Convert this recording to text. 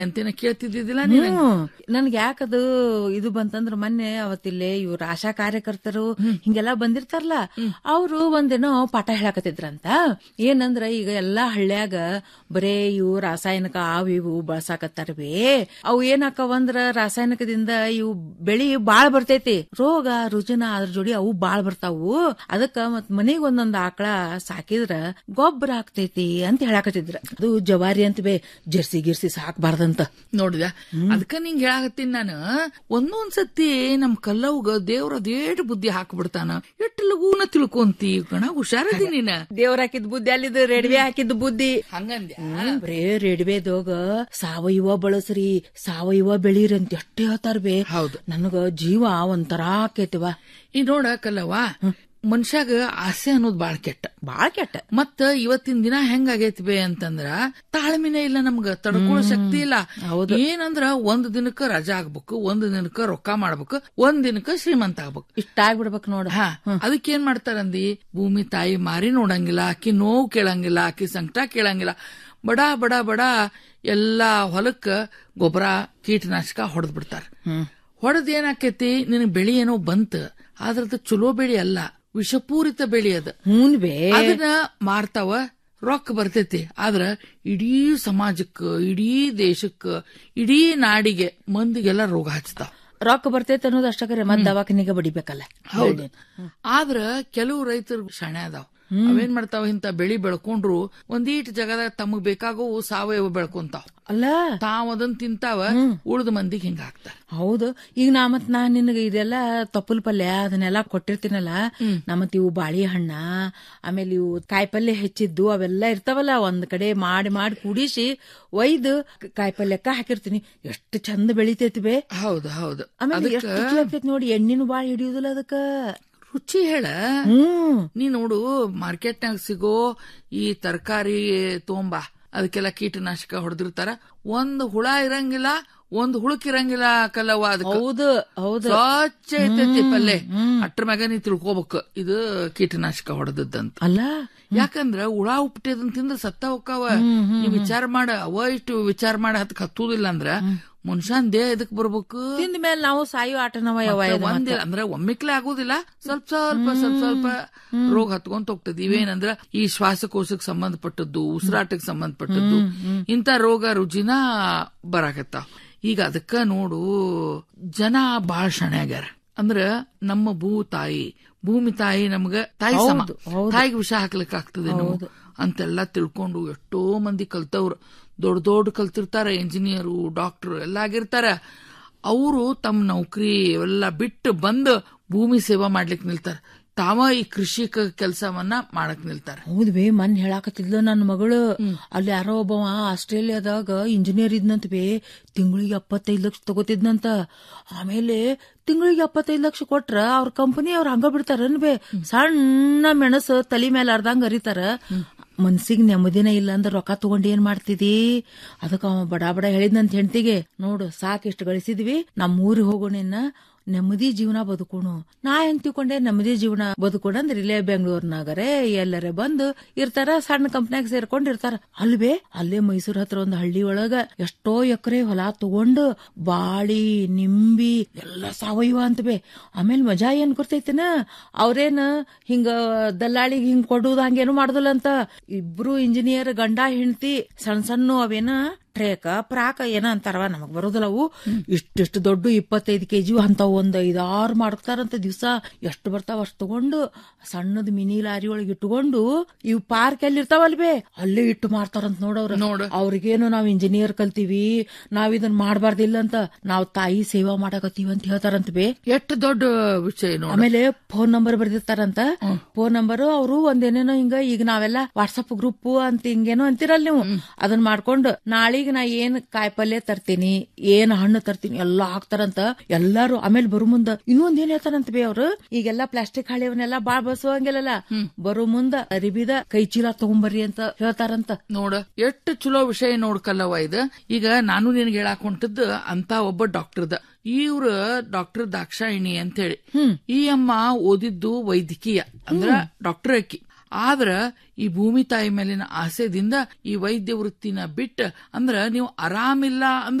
ಅಂತೇನ ಕೇಳ್ತಿದ್ದಿದ್ದಿಲ್ಲ ನೀನು ಹ್ಮ್ ನನ್ಗೆ ಯಾಕದು ಇದು ಬಂತಂದ್ರ ಮೊನ್ನೆ ಅವತ್ತಿಲ್ಲೇ ಇವ್ರ ಆಶಾ ಕಾರ್ಯಕರ್ತರು ಹಿಂಗೆಲ್ಲಾ ಬಂದಿರ್ತಾರಲ್ಲ ಅವ್ರು ಒಂದೇನೋ ಪಾಠ ಹೇಳಕತ್ತಿದ್ರಂತ ಏನಂದ್ರ ಈಗ ಎಲ್ಲಾ ಹಳ್ಳ್ಯಾಗ ಬರೇ ಇವು ರಾಸಾಯನಿಕ ಅವು ಇವು ಬಳಸಾಕತ್ತಾರವೇ ಅವು ಏನಾಕವಂದ್ರ ರಾಸಾಯನಿಕದಿಂದ ಇವು ಬೆಳಿ ಬಾಳ್ ಬರ್ತೈತಿ ರೋಗ ರುಜಿನ ಅದ್ರ ಜೋಡಿ ಅವು ಬಾಳ್ ಬರ್ತಾವು ಅದಕ್ಕ ಮತ್ ಮನೆಗ್ ಒಂದೊಂದ್ ಆಕಳ ಸಾಕಿದ್ರ ಗೊಬ್ಬರ ಆಗ್ತೈತಿ ಅಂತ ಹೇಳಾಕತ್ತಿದ್ರ ಅದು ಜವಾರಿ ಅಂತ ಬೇ ಜರ್ಸಿ ಗಿರ್ಸಿ ಸಾಕ್ಬಾರ್ದಂತ ನೋಡಿದ ಅದಕ್ಕ ನಿಂಗ್ ಹೇಳಾಕತ್ತೀನಿ ನಾನು ಒಂದೊಂದ್ ಸತಿ ನಮ್ ಕಲ್ಲವ್ಗ ದೇವ್ರ ಅದೇಟ್ ಬುದ್ಧಿ ಹಾಕ್ಬಿಡ್ತಾನ ಎಟ್ಟು ಲಗೂನ ತಿಳ್ಕೊಂತಿ ಗಣ ಹುಷಾರದಿ ನೀನ ದೇವ್ರ ಹಾಕಿದ್ ಬುದ್ಧಿ ಅಲ್ಲಿದ್ ರೆಡ್ವೆ ಹಾಕಿದ್ ಬುದ್ಧಿ ಹಂಗಂದ್ಯ ಹ್ಮ್, ಬರೇ ರೆಡ್ವೆದೋಗ ಸಾವಯವ ಬಳಸ್ರಿ ಸಾವಯವ ಬೆಳೀರಿ ಅಂತ ಎಷ್ಟೇ ಹೇಳ್ತಾರ ಬೇ ಹೌದು. ನನಗ ಜೀವ ಒಂಥರ ಆಕೇತಿವ ಈ ನೋಡ ಕಲ್ಲವ್ವ ಮನುಷ್ಯಾಗ ಆಸೆ ಅನ್ನೋದು ಬಾಳ ಕೆಟ್ಟ ಬಾಳ ಕೆಟ್ಟ ಮತ್ತ ಇವತ್ತಿನ ದಿನ ಹೆಂಗಾಗೈತಿ ಬೇ ಅಂತಂದ್ರ ತಾಳ್ಮೆನೇ ಇಲ್ಲ ನಮ್ಗ ತಡ್ಕೊಳ್ಳೋ ಶಕ್ತಿ ಇಲ್ಲ ಏನಂದ್ರ ಒಂದ್ ದಿನಕ್ಕ ರಜಾ ಆಗ್ಬೇಕು ಒಂದ್ ದಿನಕ್ಕ ರೊಕ್ಕ ಮಾಡ್ಬೇಕು ಒಂದ್ ದಿನಕ್ಕ ಶ್ರೀಮಂತ ಆಗ್ಬೇಕು ಇಷ್ಟ ಆಗ್ಬಿಡ್ಬೇಕು ನೋಡ ಹಾ ಅದಕ್ಕೇನ್ ಮಾಡ್ತಾರಂದಿ ಭೂಮಿ ತಾಯಿ ಮಾರಿ ನೋಡಂಗಿಲ್ಲ ಆಕಿ ನೋವು ಕೇಳಂಗಿಲ್ಲ ಆಕಿ ಸಂಕಟ ಕೇಳಂಗಿಲ್ಲ ಬಡ ಬಡ ಬಡ ಎಲ್ಲಾ ಹೊಲಕ್ಕ ಗೊಬ್ಬರ ಕೀಟನಾಶಕ ಹೊಡೆದ್ ಬಿಡ್ತಾರ ಹೊಡೆದ್ ಏನಾಕೈತಿ ನಿನಗ್ ಬೆಳಿ ಏನೋ ಬಂತ ಆದ್ರದ್ದು ಚಲೋ ಬೆಳಿ ಅಲ್ಲ ವಿಷಪೂರಿತ ಬೆಳಿ ಅದ ಹೂನ್ ಬೇ ಅದನ್ನ ಮಾರ್ತಾವ ರೊಕ್ಕ ಬರ್ತೈತಿ ಆದ್ರ ಇಡೀ ಸಮಾಜಕ್ಕ ಇಡೀ ದೇಶಕ್ಕ ಇಡೀ ನಾಡಿಗೆ ಮಂದಿಗೆಲ್ಲ ರೋಗ ಹಚ್ತಾವ ರೊಕ್ಕ ಬರ್ತೈತೆ ಅನ್ನೋದು ಅಷ್ಟಕರೆ ಮತ್ ದವಾಖಾನಿಗೆ ಬಡಿಬೇಕಲ್ಲ ಹೌದು ಆದ್ರ ಕೆಲವು ರೈತರು ಶಾಣೆ ಅದಾವ ಅವೇನ್ ಮಾಡ್ತಾವ ಇಂತ ಬೆಳಿ ಬೆಳ್ಕೊಂಡ್ರು ಒಂದೀಟ್ ಜಗದಾಗ ತಮಗ್ ಬೇಕಾಗವು ಸಾವಯವ ಬೆಳ್ಕೊಂತಾವ ಅಲ್ಲ ತಾವ್ ಅದನ್ ತಿಂತಾವ ಉಳ್ದ ಮಂದಿಗೆ ಹಿಂಗ ಹಾಕ್ತಾರ ಹೌದು ಈಗ ನಾ ಮತ್ ನಾ ನಿನಗೆ ಇದೆಲ್ಲ ತಪ್ಪಲ್ ಪಲ್ಯ ಅದನ್ನೆಲ್ಲ ಕೊಟ್ಟಿರ್ತೀನಲ್ಲ ನಾ ಮತ್ ಇವು ಬಾಳೆಹಣ್ಣ ಆಮೇಲೆ ಇವು ಕಾಯಿಪಲ್ಯ ಹೆಚ್ಚಿದ್ದು ಅವೆಲ್ಲ ಇರ್ತಾವಲ್ಲ ಒಂದ್ ಕಡೆ ಮಾಡಿ ಮಾಡಿ ಕೂಡಿಸಿ ಒಯ್ದು ಕಾಯಿಪಲ್ಯಕ್ಕ ಹಾಕಿರ್ತೀನಿ ಎಷ್ಟು ಚಂದ ಬೆಳಿತೈತಿ ಬೇ ಹೌದು ಹೌದು ಆಮೇಲೆ ಎಷ್ಟು ರುಚಿ ಆಗ್ತೈತಿ ನೋಡಿ ಎಣ್ಣಿನೂ ಬಾಳ ಹಿಡಿಯುದಿಲ್ಲ ಅದಕ್ಕ ರುಚಿ ಹೇಳ ಹ್ಮ್ ನೀ ನೋಡು ಮಾರ್ಕೆಟ್ನಾಗ ಸಿಗೋ ಈ ತರಕಾರಿ ತೊಂಬ ಅದಕ್ಕೆಲ್ಲ ಕೀಟನಾಶಕ ಹೊಡೆದಿರ್ತಾರ ಒಂದ್ ಹುಳ ಇರಂಗಿಲ್ಲ ಒಂದ್ ಹುಳುಕ್ ಇರಂಗಿಲ್ಲ ಕಲ್ಲವ್ವ ಅದಕ್ಕ ಹೌದು ಹೌದು ಸ್ವಚ್ಛ ಐತೈತಿ ಪಲ್ಲೆ ಅಟ್ರ ಮ್ಯಾಗ ನೀ ತಿಳ್ಕೊಬೇಕು ಇದು ಕೀಟನಾಶಕ ಹೊಡೆದದ್ದಂತ ಅಲ್ಲ ಯಾಕಂದ್ರ ಹುಳ ಉಪ್ಟದನ್ ತಿಂದ್ರ ಸತ್ತ ಹೋಗ್ತಾವ ನೀ ವಿಚಾರ ಮಾಡ ಅವ ಇಷ್ಟು ವಿಚಾರ ಮಾಡಿ ಹತ್ತಕ್ ಹತ್ತುದಿಲ್ಲ ಅಂದ್ರ ಮನುಷ್ಯನ್ ದೇಹ ಎದಕ್ ಬರ್ಬೇಕು ತಿಂದ ಮೇಲೆ ನಾವು ಸಾಯೋ ಆಟನವ ಯಾವ ಒಂದೇ ಅಂದ್ರೆ ಒಮ್ಮಿಕ್ಲೆ ಆಗುದಿಲ್ಲ ಸ್ವಲ್ಪ ಸ್ವಲ್ಪ ಸ್ವಲ್ಪ ಸ್ವಲ್ಪ ರೋಗ ಹತ್ಕೊಂತ ಹೋಗ್ತದೆ ಇವೇನಂದ್ರ ಈ ಶ್ವಾಸಕೋಶಕ್ಕೆ ಸಂಬಂಧಪಟ್ಟದ್ದು ಉಸಿರಾಟಕ್ಕೆ ಸಂಬಂಧಪಟ್ಟದ್ದು ಇಂತ ರೋಗ ರುಜಿನ ಬರಾಕತ್ತಾವ ಈಗ ಅದಕ್ಕ ನೋಡು ಜನ ಬಾಳ ಶಣ್ಯಾಗ್ಯಾರ ಅಂದ್ರ ನಮ್ಮ ಭೂ ತಾಯಿ ಭೂಮಿ ತಾಯಿ ನಮ್ಗ ತಾಯಿ ಸಮ ತಾಯಿಗೆ ವಿಷ ಹಾಕ್ಲಿಕ್ಕೆ ಆಗ್ತದೆ ಅಂತೆಲ್ಲ ತಿಳ್ಕೊಂಡು ಎಷ್ಟೋ ಮಂದಿ ಕಲ್ತವ್ರು ದೊಡ್ಡ ದೊಡ್ಡ ಕಲ್ತಿರ್ತಾರ ಇಂಜಿನಿಯರು ಡಾಕ್ಟರ್ ಎಲ್ಲ ಆಗಿರ್ತಾರ ಅವರು ತಮ್ಮ ನೌಕರಿ ಎಲ್ಲ ಬಿಟ್ಟು ಬಂದು ಭೂಮಿ ಸೇವಾ ಮಾಡ್ಲಿಕ್ಕೆ ನಿಲ್ತಾರ ತಾವ ಈ ಕೃಷಿಕ ಕೆಲಸವನ್ನ ಮಾಡಕ್ ನಿಲ್ತಾರ ಹೌದ್ ಬೇ ಮನ್ ಹೇಳಾಕತ್ತಿದ್ಲ ನನ್ನ ಮಗಳು ಅಲ್ಲಿ ಯಾರೋ ಒಬ್ಬವ ಆಸ್ಟ್ರೇಲಿಯಾದಾಗ ಇಂಜಿನಿಯರ್ ಇದ್ನಂತ ಬೇ ತಿಂಗಳಿಗೆ ಎಪ್ಪತ್ತೈದು ಲಕ್ಷ ತಗೋತಿದ್ನಂತ ಆಮೇಲೆ ತಿಂಗಳಿಗೆ ಎಪ್ಪತ್ತೈದು ಲಕ್ಷ ಕೊಟ್ರ ಅವ್ರ ಕಂಪನಿ ಅವ್ರ ಹಂಗ ಬಿಡ್ತಾರನ್ ಬೇ ಸಣ್ಣ ಮೆಣಸು ತಲಿ ಮೇಲೆ ಅರ್ಧಂಗ್ ಅರಿತಾರ ಮನ್ಸಿಗೆ ನೆಮ್ಮದಿನ ಇಲ್ಲ ಅಂದ್ರೆ ರೊಕ್ಕ ತಗೊಂಡ್ ಏನ್ ಮಾಡ್ತಿದಿ ಅದಕ್ಕ ಅವ ಬಡ ಬಡ ಹೇಳಿದ್ನಂತ ಹೆಂಡತಿಗೆ ನೋಡು ಸಾಕಿಷ್ಟು ಗಳಿಸಿದ್ವಿ ನಮ್ಮ ಊರಿಗೆ ಹೋಗೋಣ ನೆಮ್ಮದಿ ಜೀವನ ಬದುಕೋಣ ನಾ ಹೆಂಗ್ ತಿಳ್ಕೊಂಡೆ ನೆಮ್ಮದಿ ಜೀವನ ಬದುಕೋಣ ಅಂದ್ರೆ ಇಲ್ಲೇ ಬೆಂಗಳೂರಿನಾಗರೆ ಎಲ್ಲರೇ ಬಂದು ಇರ್ತಾರ ಸಣ್ಣ ಕಂಪ್ನ್ಯಾಗ ಸೇರ್ಕೊಂಡಿರ್ತಾರ ಅಲ್ವೇ ಅಲ್ಲೇ ಮೈಸೂರ್ ಹತ್ರ ಒಂದು ಹಳ್ಳಿ ಒಳಗ ಎಷ್ಟೋ ಎಕರೆ ಹೊಲ ತಗೊಂಡು ಬಾಳಿ ನಿಂಬಿ ಎಲ್ಲ ಸಾವಯವ ಅಂತ ಬೇ ಆಮೇಲೆ ಮಜಾ ಏನ್ ಗೊತ್ತೈತಿನ ಅವ್ರೇನ ಹಿಂಗ ದಲ್ಲಾಳಿಗೆ ಹಿಂಗ್ ಕೊಡುದು ಹಂಗೇನು ಮಾಡುದಿಲ್ಲ ಅಂತ ಇಬ್ರು ಇಂಜಿನಿಯರ್ ಗಂಡ ಹೆಂಡತಿ ಸಣ್ಣ ಸಣ್ಣ ಅವೇನ ಟ್ರೇಕ ಪ್ರಾಕ ಏನ ಅಂತಾರವ ನಮಗ್ ಬರೋದಿಲ್ಲ ಅವು ಇಷ್ಟಿಷ್ಟು ದೊಡ್ಡ ಇಪ್ಪತ್ತೈದು ಕೆಜಿ ಅಂತ ಒಂದ್ ಐದಾರು ಮಾಡ್ತಾರಂತ ದಿವ್ಸ ಎಷ್ಟು ಬರ್ತಾವ ಅಷ್ಟು ತಗೊಂಡು ಸಣ್ಣದ ಮಿನಿ ಲಾರಿ ಒಳಗೆ ಇಟ್ಕೊಂಡು ಇವ್ ಪಾರ್ಕ್ ಎಲ್ಲಿ ಇರ್ತಾವಲ್ವೇ ಅಲ್ಲೇ ಇಟ್ಟು ಮಾರ್ತಾರಂತ ನೋಡವ್ರ ನೋಡು. ಅವ್ರಿಗೇನು ನಾವ್ ಇಂಜಿನಿಯರ್ ಕಲ್ತೀವಿ ನಾವ್ ಇದನ್ ಮಾಡ್ಬಾರ್ದಿಲ್ಲ ಅಂತ ನಾವ್ ತಾಯಿ ಸೇವಾ ಮಾಡಕತ್ತೀವಿ ಅಂತ ಹೇಳ್ತಾರಂತ ಬೇ ಎಷ್ಟು ದೊಡ್ಡ ವಿಷಯ ನೋಡ ಆಮೇಲೆ ಫೋನ್ ನಂಬರ್ ಬರ್ದಿರ್ತಾರಂತ ಫೋನ್ ನಂಬರ್ ಅವರು ಒಂದೇನೇನೋ ಹಿಂಗ ಈಗ ನಾವೆಲ್ಲ ವಾಟ್ಸಪ್ ಗ್ರೂಪ್ ಅಂತ ಹಿಂಗೇನೋ ಅಂತಿರಲ್ಲ ನೀವು ಅದನ್ನ ಮಾಡ್ಕೊಂಡು ನಾಳಿಗೆ ನಾ ಏನ್ ಕಾಯಿಪಲ್ಯ ತರ್ತೀನಿ ಏನ್ ಹಣ್ಣು ತರ್ತೀನಿ ಎಲ್ಲಾ ಹಾಕ್ತಾರಂತ ಎಲ್ಲಾರು ಆಮೇಲೆ ಬರು ಮುಂದ ಇನ್ನೊಂದ್ ಏನ್ ಹೇಳ್ತಾರಂತ ಬೇ ಅವ್ರು ಈಗೆಲ್ಲಾ ಪ್ಲಾಸ್ಟಿಕ್ ಹಾಳಿಯವನ್ನೆಲ್ಲ ಬಾಳ್ ಬಳಸುವಂಗಿಲ್ಲಲ್ಲ ಬರೋ ಮುಂದ ಅರಿಬಿದ ಕೈ ಚೀಲ ತಗೊಂಬರ್ರಿ ಅಂತ ಹೇಳ್ತಾರಂತ ನೋಡ ಎಷ್ಟು ಚಲೋ ವಿಷಯ ನೋಡ್ಕಲ್ಲವ ಇದು ಈಗ ನಾನು ನಿನಗೆ ಹೇಳಾಕ್ ಹೊಂಟದ್ದು ಅಂತ ಒಬ್ಬ ಡಾಕ್ಟರ್ದ ಇವ್ರ ಡಾಕ್ಟರ್ ದಾಕ್ಷಾಯಿಣಿ ಅಂತ ಹೇಳಿ ಈ ಅಮ್ಮ ಓದಿದ್ದು ವೈದ್ಯಕೀಯ ಅಂದ್ರ ಡಾಕ್ಟರ್ ಅಕ್ಕಿ ಆದ್ರ ಈ ಭೂಮಿ ತಾಯಿ ಮೇಲಿನ ಆಸೆದಿಂದ ಈ ವೈದ್ಯ ವೃತ್ತಿನ ಬಿಟ್ಟ ಅಂದ್ರ ನೀವು ಆರಾಮಿಲ್ಲ ಅಂದ್ರ